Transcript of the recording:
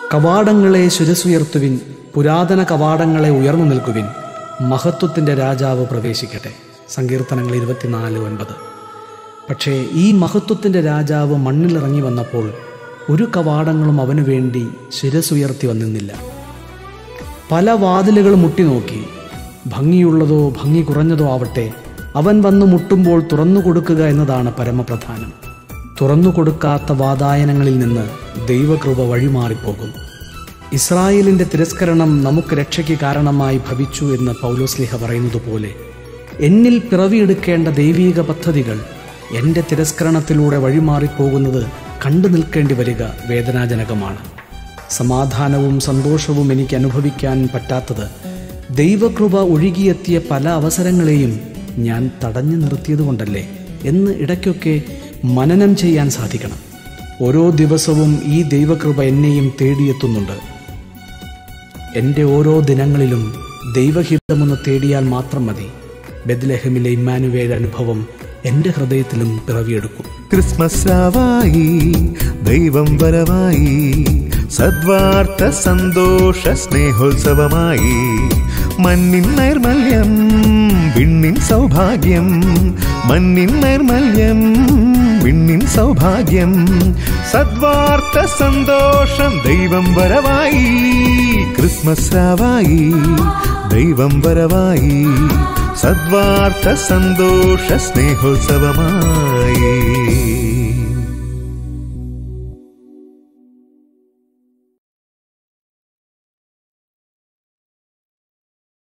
കവാടങ്ങളെ ശിരസുയർത്തുവിൻ പുരാതന കവാടങ്ങളെ ഉയർന്നു നിൽക്കുവിൻ മഹത്വത്തിൻ്റെ രാജാവ് പ്രവേശിക്കട്ടെ സങ്കീർത്തനങ്ങൾ ഇരുപത്തിനാല് ഒൻപത് പക്ഷേ ഈ മഹത്വത്തിൻ്റെ രാജാവ് മണ്ണിലിറങ്ങി വന്നപ്പോൾ ഒരു കവാടങ്ങളും അവനു വേണ്ടി ശിരസുയർത്തി വന്നിരുന്നില്ല പല വാതിലുകൾ മുട്ടിനോക്കി ഭംഗിയുള്ളതോ ഭംഗി കുറഞ്ഞതോ ആവട്ടെ അവൻ വന്ന് മുട്ടുമ്പോൾ തുറന്നു കൊടുക്കുക എന്നതാണ് പരമപ്രധാനം തുറന്നു കൊടുക്കാത്ത വാതായനങ്ങളിൽ നിന്ന് ദൈവകൃപ വഴിമാറിപ്പോകും ഇസ്രായേലിന്റെ തിരസ്കരണം നമുക്ക് രക്ഷയ്ക്ക് കാരണമായി ഭവിച്ചു എന്ന് പൗലോസ്ലിഹ പറയുന്നത് പോലെ എന്നിൽ പിറവിയെടുക്കേണ്ട ദൈവീക പദ്ധതികൾ എൻ്റെ തിരസ്കരണത്തിലൂടെ വഴിമാറിപ്പോകുന്നത് കണ്ടു നിൽക്കേണ്ടി വരിക വേദനാജനകമാണ് സമാധാനവും സന്തോഷവും എനിക്ക് അനുഭവിക്കാൻ പറ്റാത്തത് ദൈവകൃപ ഒഴുകിയെത്തിയ പല അവസരങ്ങളെയും ഞാൻ തടഞ്ഞു നിർത്തിയതുകൊണ്ടല്ലേ എന്ന് ഇടയ്ക്കൊക്കെ മനനം ചെയ്യാൻ സാധിക്കണം ഓരോ ദിവസവും ഈ ദൈവകൃപ എന്നെയും തേടിയെത്തുന്നുണ്ട് എൻ്റെ ഓരോ ദിനങ്ങളിലും ദൈവഹിതമൊന്ന് തേടിയാൽ മാത്രം മതി ബെദ്ലഹമിലെ ഇമ്മാനുവേൽ അനുഭവം എൻ്റെ ഹൃദയത്തിലും പിറവിയെടുക്കും ക്രിസ്മസ് രാവായി ദൈവം വരവായി സദ്വാർത്ത സന്തോഷ സ്നേഹോത്സവമായി മണ്ണിൻ നൈർമല്യം വിണ്ണിൻ സൗഭാഗ്യം മണ്ണിൻ നൈർമല്യം വിണ്ണിൻ സൗഭാഗ്യം സദ്വാർത്ത സന്തോഷം ദൈവം വരവായി ക്രിസ്മസ് രാവായി ദൈവം വരവായി സദ്വാർത്ത സന്തോഷ സ്നേഹോത്സവമായി